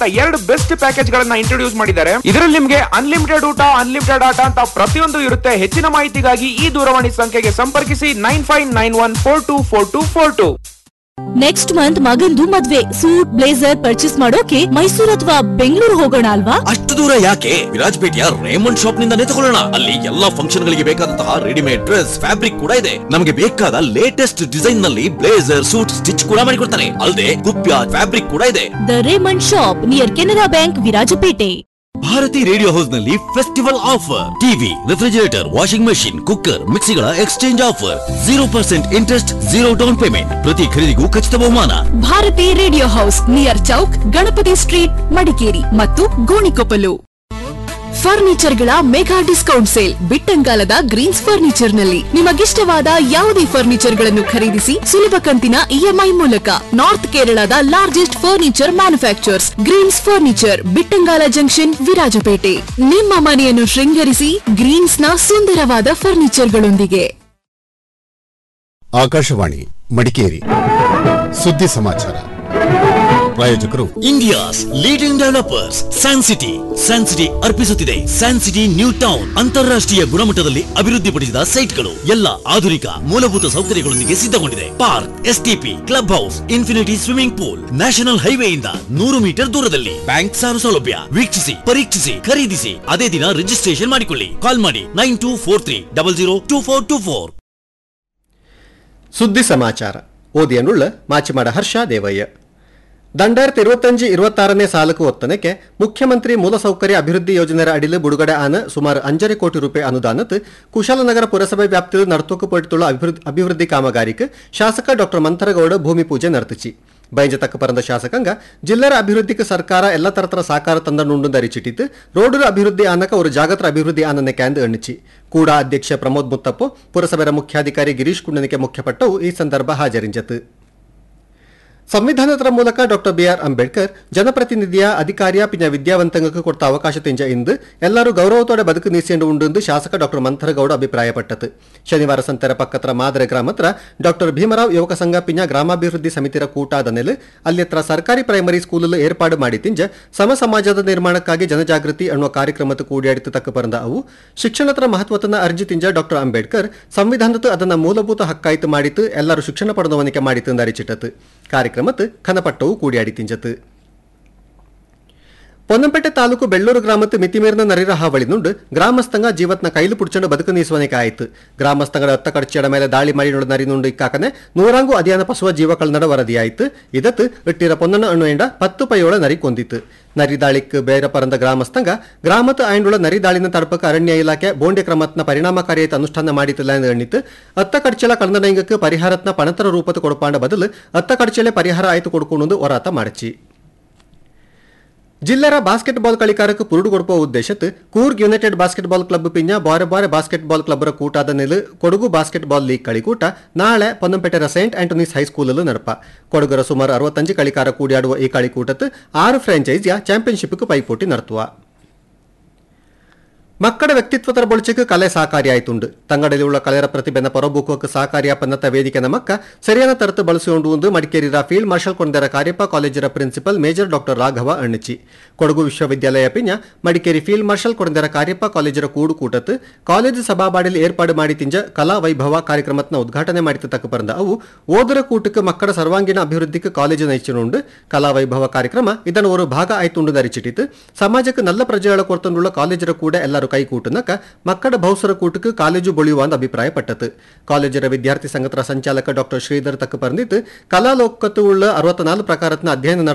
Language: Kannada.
ಅಂತ ಎರಡು ಬೆಸ್ಟ್ ಪ್ಯಾಕೇಜ್ ಗಳನ್ನ ಇಂಟ್ರೊಡ್ಯೂಸ್ ಮಾಡಿದ್ದಾರೆ ಇದರಲ್ಲಿ ನಿಮ್ಗೆ ಅನ್ಲಿಮಿಟೆಡ್ ಊಟ ಅನ್ಲಿಮಿಟೆಡ್ ಆಟ ಅಂತ ಪ್ರತಿಯೊಂದು ಇರುತ್ತೆ ಹೆಚ್ಚಿನ ಮಾಹಿತಿಗಾಗಿ ಈ ದೂರವಾಣಿ ಸಂಖ್ಯೆಗೆ ಸಂಪರ್ಕಿಸಿ nine five nine one four two four two four two next month ಮಗಂದು ಮದ್ವೆ ಸೂಟ್ ಬ್ಲೇಸರ್ ಪರ್ಚೇಸ್ ಮಾಡೋಕೆ ಮೈಸೂರು ಅಥವಾ ಬೆಂಗಳೂರು ಹೋಗೋಣ ಅಲ್ವಾ ಅಷ್ಟು ದೂರ ಯಾಕೆ ವಿರಾಜಪೇಟೆಯ ರೇಮಂಡ್ ಶಾಪ್ ನಿಂದಾನೇ ತಗೊಳ್ಳೋಣ ಅಲ್ಲಿ ಎಲ್ಲಾ ಫಂಕ್ಷನ್ ಗಳಿಗೆ ಬೇಕಾದಂತಹ ರೆಡಿಮೇಡ್ ಡ್ರೆಸ್ ಫ್ಯಾಬ್ರಿಕ್ ಕೂಡ ಇದೆ ನಮಗೆ ಬೇಕಾದ ಲೇಟೆಸ್ಟ್ ಡಿಸೈನ್ ನಲ್ಲಿ ಬ್ಲೇಸರ್ ಸೂಟ್ ಸ್ಟಿಚ್ ಕೂಡ ಮಾಡಿಕೊಡ್ತಾನೆ ಅಲ್ಲದೆ ಕುಪ್ಯ ಫ್ಯಾಬ್ರಿಕ್ ಕೂಡ ಇದೆ the Raymond shop near Canara bank Virajpet Bharati radio house ನಲ್ಲಿ festival offer TV refrigerator washing machine cooker ಮಿಕ್ಸಿಗಳ exchange offer zero percent interest zero down payment ಪ್ರತಿ ಖರೀದಿಗೂ ಖಚಿತ ಬಹುಮಾನ Bharati radio house near Chowk Ganapathi street Madikeri ಮತ್ತು ಗೋಣಿಕೊಪ್ಪಲು ಫರ್ನಿಚರ್ಗಳ ಮೆಗಾ ಡಿಸ್ಕೌಂಟ್ ಸೇಲ್ ಬಿಟ್ಟಂಗಾಲದ ಗ್ರೀನ್ಸ್ ಫರ್ನಿಚರ್ ನಲ್ಲಿ ನಿಮಗಿಷ್ಟವಾದ ಯಾವುದೇ ಫರ್ನಿಚರ್ ಗಳನ್ನು ಖರೀದಿಸಿ ಸುಲಭ ಕಂತಿನ ಇಎಂಐ ಮೂಲಕ ನಾರ್ತ್ ಕೇರಳದ largest furniture manufacturers greens furniture Bittangala junction Virajpet ನಿಮ್ಮ ಮನೆಯನ್ನು ಶೃಂಗರಿಸಿ ಗ್ರೀನ್ಸ್ ನ ಸುಂದರವಾದ ಫರ್ನಿಚರ್ಗಳೊಂದಿಗೆ ಆಕಾಶವಾಣಿ ಮಡಿಕೇರಿ ಸುದ್ದಿ ಸಮಾಚಾರ ಪ್ರಾಯೋಜಕರು India's leading developers San City San City ಅರ್ಪಿಸುತ್ತಿದೆ ಸ್ಯಾನ್ ಸಿಟಿ ನ್ಯೂ ಟೌನ್ ಅಂತಾರಾಷ್ಟ್ರೀಯ ಗುಣಮಟ್ಟದಲ್ಲಿ ಅಭಿವೃದ್ಧಿಪಡಿಸಿದ ಸೈಟ್ಗಳು ಎಲ್ಲ ಆಧುನಿಕ ಮೂಲಭೂತ ಸೌಕರ್ಯಗಳೊಂದಿಗೆ ಸಿದ್ಧಗೊಂಡಿದೆ park STP club house infinity swimming pool national ಹೈವೇಯಿಂದ ನೂರು ಮೀಟರ್ ದೂರದಲ್ಲಿ ಬ್ಯಾಂಕ್ ಸಾಲ ಸೌಲಭ್ಯ ವೀಕ್ಷಿಸಿ ಪರೀಕ್ಷಿಸಿ ಖರೀದಿಸಿ ಅದೇ ದಿನ ರಿಜಿಸ್ಟ್ರೇಷನ್ ಮಾಡಿಕೊಳ್ಳಿ ಕಾಲ್ ಮಾಡಿ nine two four three double zero two four two four ಸುದ್ದಿ ಸಮಾಚಾರ ಓದಿಯನುಳ್ಳ ಮಾಚಿಮಾಡ ಹರ್ಷ ದೇವಯ್ಯ ದಂಡಾಯಿರത്തി ഇരുപത്തഞ്ച് ഇരുപത്താറನೇ ಸಾಲಕು ಒತ್ತನಕ್ಕೆ ಮುಖ್ಯಮಂತ್ರಿ ಮೂಲಸೌಕರ್ಯ ಅಭಿವೃದ್ಧಿ ಯೋಜನೆಯ ಅಡಿಲು ಬಿಡುಗಡೆ ಆನ ಸುಮಾರು ಅಂಜரை ಕೋಟಿ ರೂಪಾಯಿ ಅನುದಾನತ್ ಕುಶಾಲನಗರ ಪುರಸಭೆ ವ್ಯಾಪ್ತಿಯಲ್ಲಿ ನಡತೋಕುಪಟ್ಟುള്ള ಅಭಿವೃದ್ಧಿ ಕಾಮಗಾರಿಕ್ ಶಾಸಕ ಡಾಕ್ಟರ್ ಮಂಥರಗೌಡ ಭೂಮಿ ಪೂಜೆ ನಡೆತಿಚಿ ಬೈಂಜ ತಕ್ಕ ಪರಂದ ಶಾಸಕಾಂಗ ಜಿಲ್ಲರ ಅಭಿವೃದ್ಧಿಗೆ ಸರ್ಕಾರ ಎಲ್ಲ ತರತರ ಸಾಕಾರ ತಂದನುಂಡು ಧರಿಚಿಟ್ಟಿತ್ತು ರೋಡು ಅಭಿವೃದ್ಧಿ ಆನಕ ஒரு ಜಾಗತ್ರ ಅಭಿವೃದ್ಧಿ ಆನನೆ ಕ್ಯಾಂದು ಎಣ್ಣಿಚಿ ಕೂಡ ಅಧ್ಯಕ್ಷ ಪ್ರಮೋದ್ ಮುತ್ತಪ್ಪು ಪುರಸಭೆಯ ಮುಖ್ಯಾಧಿಕಾರಿ ಗಿರೀಶ್ ಕುಂಡನಿಕೆ ಮುಖ್ಯಪಟ್ಟವು ಈ ಸಂದರ್ಭ ಹಾಜರಿಂಜತು ಸಂವಿಧಾನದ ಮೂಲಕ ಡಾಕ್ಟರ್ ಬಿಆರ್ ಅಂಬೇಡ್ಕರ್ ಜನಪ್ರತಿನಿಧಿಯ ಅಧಿಕಾರಿಯ ಪಿನ ವಿದ್ಯಾವಂತಂಗಕ್ಕೆ ಕೊಟ್ಟ ಅವಕಾಶ ತಿಂಜ ಇಂದು ಎಲ್ಲರೂ ಗೌರವತೋಡೆ ಬದುಕು ನೀಸಿಕೊಂಡು ಉಂಡು ಶಾಸಕ ಡಾಕ್ಟರ್ ಮಂಥರಗೌಡ ಅಭಿಪ್ರಾಯಪಟ್ಟತು ಶನಿವಾರ ಸಂತರ ಪಕ್ಕತ್ರ ಮಾದರ ಗ್ರಾಮತ್ರ ಡಾಕ್ಟರ್ ಭೀಮರಾವ್ ಯುವಕ ಸಂಘ ಪಿನ ಗ್ರಾಮಾಭಿವೃದ್ಧಿ ಸಮಿತಿರ ಕೂಟಾದ ನೆಲೆ ಅಲ್ಲಿತ್ರ ಸರ್ಕಾರಿ ಪ್ರೈಮರಿ ಸ್ಕೂಲಲ್ಲಿ ಏರ್ಪಾಡು ಮಾಡಿ ತಿಂಜ ಸಮ ಸಮಾಜದ ನಿರ್ಮಾಣಕ್ಕಾಗಿ ಜನಜಾಗೃತಿ ಅನ್ನುವ ಕಾರ್ಯಕ್ರಮದ ಕೂಡಿಯಾಡಿತು ತಕ್ಕ ಪರಂದ ಅವು ಶಿಕ್ಷಣತ್ರ ಮಹತ್ವತನ ಅರ್ಜಿ ತಿಂಜ ಡಾಕ್ಟರ್ ಅಂಬೇಡ್ಕರ್ ಸಂವಿಧಾನದ ಅದನ್ನ ಮೂಲಭೂತ ಹಕ್ಕಾಯ್ತು ಮಾಡಿತು ಎಲ್ಲರೂ ಶಿಕ್ಷಣ ಪಡೆದವನಿಕೆ ಮಾಡಿತು ಎಂದರಿಚಿಟ್ಟತು ಕಾರ್ಯಕ್ರಮത്ത് ಖನಪಟ್ಟವು ಕೂಡಿಯಾಡಿ ತಿಂಜತು പൊന്നംപേട്ടೆ ತಾಲೂಕು ಬೆಳ್ಳೂರು ಗ್ರಾಮತ್ತು ಮಿತಿಮೀರಿನ ನರಿರ ಹಾವಳಿನುಂಡು ಗ್ರಾಮಸ್ಥಂಗ ಜೀವತ್ನ ಕೈಲು ಪುಡ್ಚಂಡು ಬದುಕು ನೀಸುವನಿಕೆ ಆಯಿತು ಗ್ರಾಮಸ್ಥಂಗಡ ಹತ್ತ ಕಡ್ಚಿಯಡ ಮೇಲೆ ದಾಳಿ ಮಾಡಿ ನೋಡ ನರಿನುಂಡು ಇಕ್ಕಾಕನೆ ನೂರಾಂಗು ಅಧಿಯಾನ ಪಸುವ ಜೀವಗಳ ನಡ ವರದಿಯಾಯಿತು ಇದತ್ತು ಇಟ್ಟಿರ ಪೊನ್ನನ ಅಣ್ಣು ಎಂಡ ಪತ್ತು ಪೈಯೋಳ ನರಿ ಕೊಂದಿತ್ತು ನರಿ ದಾಳಿಕ್ ಬೇರೆ ಪರಂದ ಗ್ರಾಮಸ್ಥಂಗ ಗ್ರಾಮದ ಆಯ್ನುಳ ನರಿ ದಾಳಿನ ತಡಪಕ್ಕೆ ಅರಣ್ಯ ಇಲಾಖೆ ಬೋಂಡೆ ಕ್ರಮತ್ನ ಪರಿಣಾಮಕಾರಿಯಾಗಿ ಅನುಷ್ಠಾನ ಮಾಡಿತಿಲ್ಲ ಎಂದು ಎಣ್ಣಿತು ಅತ್ತ ಕಡ್ಚಲ ಕಳಂದನೈಂಗಕ್ಕೆ ಪರಿಹಾರತ್ನ ಪಣತರ ರೂಪದ ಕೊಡಪಾಂಡ ಬದಲು ಅತ್ತ ಕಡ್ಚಲೆ ಪರಿಹಾರ ಆಯ್ತು ಕೊಡ್ಕೊಂಡು ಒರಾತ ಮಾಡಚಿ ಜಿಲ್ಲೆರ ಬಾಸ್ಕೆಟ್ಬಾಲ್ കളിക്കാർക്ക് പുരുട് കൊടുപ്പോ ഉദ്ദേശത്ത് കൂർഗ് യുണൈറ്റഡ് ബാസ്ಕೆಟ್ಬಾಲ್ ಕ್ಲಬ್ ಪಿಂಜ ಬಾರೆ ಬಾರೆ ಬಾಸ್ಕೆಟ್ಬಾಲ್ ಕ್ಲಬ್ರ ಕೂಟಾದ ನೆಲೆ ಕೊಡಗು ಬಾಸ್ಕೆಟ್ಬಾಲ್ ಲೀಗ್ കളിക്കൂಟ ನಾಳೆ ಪೊನ್ನಂಪೇಟೆರ ಸೈಂಟ್ ಆಂಟೋನೀಸ್ ಹೈಸ್ಕೂಲಲ್ಲಿ ನಡಪ ಕೊಡಗರ ಸುಮಾರು ಅರವತ್ತಂಜು കളിക്കാರ ಕೂಡಿಯಾಡುವ ಈ കളിക്കൂട്ടത്ത് ಆರು ಫ್ರಾಂಚೈಸಿಯ ಚಾಂಪಿಯನ್ಶಿಪ್ಗೆ ಪೈಪೋಟಿ നടത്തുವ ಮಕ್ಕಳ ವ್ಯಕ್ತಿತ್ವದ ಬಳಚಕ್ಕೆ ಕಲೆ ಸಹಕಾರಿಯಾಯ್ತುಂಡು ತಂಗಡಲಿಯುಳ್ಳ ಕಲೆಯ ಪ್ರತಿಭೆನ ಪರಬೂಕೋಕ್ಕೆ ಸಹಕಾರಿಯಾಪನ್ನತ ವೇದಿಕೆ ನಮಕ್ಕ ಸರಿಯಾದ ತರತು ಬಳಸಿಕೊಂಡು ಒಂದು ಮಡಿಕೇರಿರ ಫೀಲ್ಡ್ ಮಾರ್ಷಲ್ ಕೊಂಡರ ಕಾರ್ಯಪ್ಪ ಕಾಲೇಜರ ಪ್ರಿನ್ಸಿಪಲ್ ಮೇಜರ್ ಡಾಕ್ಟರ್ ರಾಘವ ಅಣ್ಣಚಿ ಕೊಡಗು ವಿಶ್ವವಿದ್ಯಾಲಯ ಪಿಂಜ ಮಡಿಕೇರಿ ಫೀಲ್ಡ್ ಮಾರ್ಷಲ್ ಕೊಂಡರ ಕಾರ್ಯಪ್ಪ ಕಾಲೇಜರ ಕೂಡು ಕೂಟತ್ತು ಕಾಲೇಜು ಸಭಾಬಾಡಿಲಿ ಏರ್ಪಾಡು ಮಾಡಿ ತಿಂಜ ಕಲಾ ವೈಭವ ಕಾರ್ಯಕ್ರಮತ್ನ ಉದ್ಘಾಟನೆ ಮಾಡಿದ ತಕ್ಕ ಪರಂದ ಅವು ಓದರ ಕೂಟಕ್ಕೆ ಮಕ್ಕಳ ಸರ್ವಾಂಗೀಣ ಅಭಿವೃದ್ಧಿಗೆ ಕಾಲೇಜು ನೈಚನುಂಡು ಕಲಾ ವೈಭವ ಕಾರ್ಯಕ್ರಮ ಇದನ್ನು ಒಂದು ಭಾಗ ಆಯ್ತುಂಡು ಧರಿಚಿಟ್ಟಿತು ಸಮಾಜಕ್ಕೆ ನಲ್ಲ ಪ್ರಜೆಗಳ ಕೊರ್ತನುಳ್ಳ ಕಾಲೇಜರ ಕೂಡ ಎಲ್ಲರೂ ಕೈಕೂಟನಕ ಮಕ್ಕಳ ಬಹುಸರ ಕೂಟಕ್ಕೆ ಕಾಲೇಜು ಬೊಳಿಯುವ ಅಂತ ಅಭಿಪ್ರಾಯಪಟ್ಟತು ಕಾಲೇಜರ ವಿದ್ಯಾರ್ಥಿ ಸಂಘದ ಸಂಚಾಲಕ ಡಾಕ್ಟರ್ ಶ್ರೀಧರ್ ತಕ್ಕ ಪರಂದಿತ್ತು ಕಲಾ ಲೋಕತ್ತು ಉಳ್ಳ ಅರವತ್ನಾಲ್ಕು ಪ್ರಕಾರತ್ನ ಅಧ್ಯಯನ